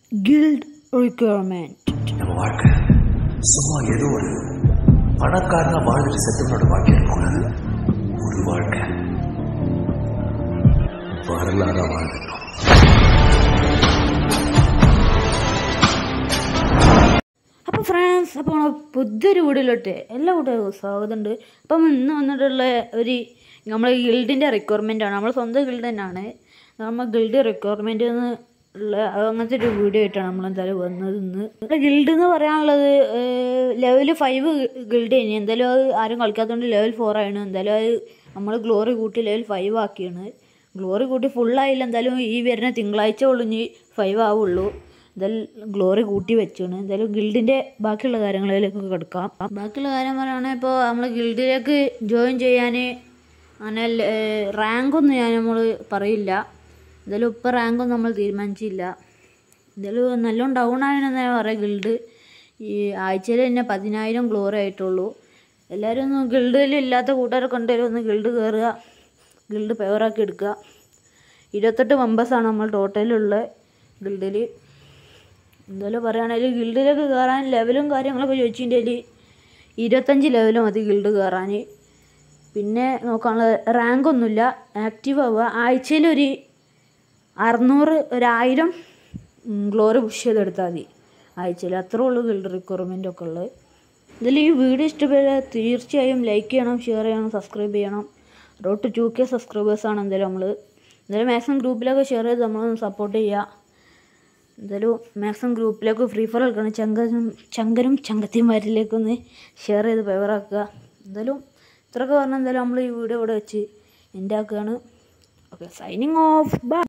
guild requirement நம்ம வாழ்க்கை சும்மா ஏதோ ஒரு பணக்காரனா வாழ்ந்துட்டு செத்தவனோட வாழ்க்கை இருக்கக்கூடாது ஒரு வாழ்க்கை வரலாறா வாழ்ந்துட்டோம் അപ്പോൾ ഫ്രണ്ട്സ് അപ്പോൾ നമ്മൾ പുതിയൊരു വീഡിയോയിലോട്ട് എല്ലാ കൂട്ടുകാർക്കും സ്വാഗതമുണ്ട് അപ്പം ഇന്ന് വന്നിട്ടുള്ള ഒരു നമ്മളെ ഗിൽഡിൻ്റെ റിക്വയർമെൻ്റ് ആണ് നമ്മൾ സ്വന്തം ഗിൽഡ് തന്നെയാണ് നമ്മൾ ഗിൽഡ് റിക്വയർമെൻ്റ് എന്ന് ഉള്ള അത് അങ്ങനത്തെ ഒരു വീഡിയോ ആയിട്ടാണ് നമ്മൾ എന്തായാലും വന്നത് ഇന്ന് നമ്മുടെ ഗിൽഡ് എന്ന് പറയാനുള്ളത് ലെവൽ ഫൈവ് ഗിൽഡ് കഴിഞ്ഞ് എന്തായാലും അത് ആരും കളിക്കാത്തതുകൊണ്ട് ലെവൽ ഫോർ ആണ് എന്തായാലും അത് നമ്മൾ ഗ്ലോറി കൂട്ടി ലെവൽ ഫൈവ് ആക്കിയാണ് ഗ്ലോറി കൂട്ടി ഫുള്ളായില്ല എന്തായാലും ഈ വരുന്ന തിങ്കളാഴ്ച ഉള്ളു ഫൈവ് ആവുള്ളൂ എന്തായാലും ഗ്ലോറി കൂട്ടി വെച്ചാണ് എന്തായാലും ഗിൽഡിൻ്റെ ബാക്കിയുള്ള കാര്യങ്ങളിലേക്ക് കിടക്കാം ബാക്കിയുള്ള കാര്യം പറയുകയാണെങ്കിൽ ഇപ്പോൾ നമ്മൾ ഗിൽഡിലേക്ക് ജോയിൻ ചെയ്യാൻ അങ്ങനെ റാങ്കൊന്നും ഞാൻ നമ്മൾ പറയില്ല എന്തായാലും ഇപ്പോൾ റാങ്കൊന്നും നമ്മൾ തീരുമാനിച്ചില്ല എന്തായാലും നല്ലോണം ഡൗൺ ആയെന്ന് ഞാൻ പറയാം ഗിൽഡ് ഈ ആഴ്ചയിൽ തന്നെ പതിനായിരം ഗ്ലോറി ആയിട്ടുള്ളൂ എല്ലാവരും ഒന്ന് ഗിൽഡിൽ ഇല്ലാത്ത കൂട്ടുകാരൊക്കെ ഉണ്ടെങ്കിലും ഒന്ന് ഗിൽഡ് കയറുക ഗിൽഡ് ഫേവറാക്കി എടുക്കുക ഇരുപത്തെട്ട് മെമ്പേഴ്സാണ് നമ്മൾ ടോട്ടലുള്ള ഗിൽഡിൽ എന്തായാലും പറയുകയാണെങ്കിൽ ഗിൽഡിലേക്ക് കയറാൻ ലെവലും കാര്യങ്ങളൊക്കെ ചോദിച്ചിട്ടുണ്ടെങ്കിൽ ഇരുപത്തഞ്ച് ലെവൽ മതി ഗിൽഡ് കയറാൻ പിന്നെ നോക്കാനുള്ള റാങ്കൊന്നുമില്ല ആക്റ്റീവ് ആവുക ആഴ്ചയിലൊരു അറുന്നൂറ് ഒരായിരം ഗ്ലോറി പുഷ് ചെയ്തെടുത്താൽ മതി ആഴ്ചയിൽ അത്രേ ഉള്ളൂ ഗിൽഡ് റിക്വയർമെൻ്റ് ഒക്കെ ഉള്ളത് ഇതിൽ ഈ വീഡിയോ ഇഷ്ടപ്പെട്ടാൽ തീർച്ചയായും ലൈക്ക് ചെയ്യണം ഷെയർ ചെയ്യണം സബ്സ്ക്രൈബ് ചെയ്യണം റോട്ട് ടു കെ സബ്സ്ക്രൈബേഴ്സാണ് എന്തായാലും നമ്മൾ എന്തായാലും മാക്സിമം ഗ്രൂപ്പിലൊക്കെ ഷെയർ ചെയ്ത് നമ്മളൊന്ന് സപ്പോർട്ട് ചെയ്യുക എന്തായാലും മാക്സിമം ഗ്രൂപ്പിലേക്ക് ഫ്രീ ഫയർ കളിക്കണം ചങ്കനും ചങ്കനും ചങ്കത്തിമാരിലേക്കൊന്ന് ഷെയർ ചെയ്ത് ഫേവറാക്കുക എന്തായാലും ഇത്രയൊക്കെ പറഞ്ഞാൽ എന്തായാലും നമ്മൾ ഈ വീഡിയോ ഇവിടെ വെച്ച് എൻ്റെ ആക്കുകയാണ് ഓക്കെ സൈനിങ് ഓഫ് ബൈ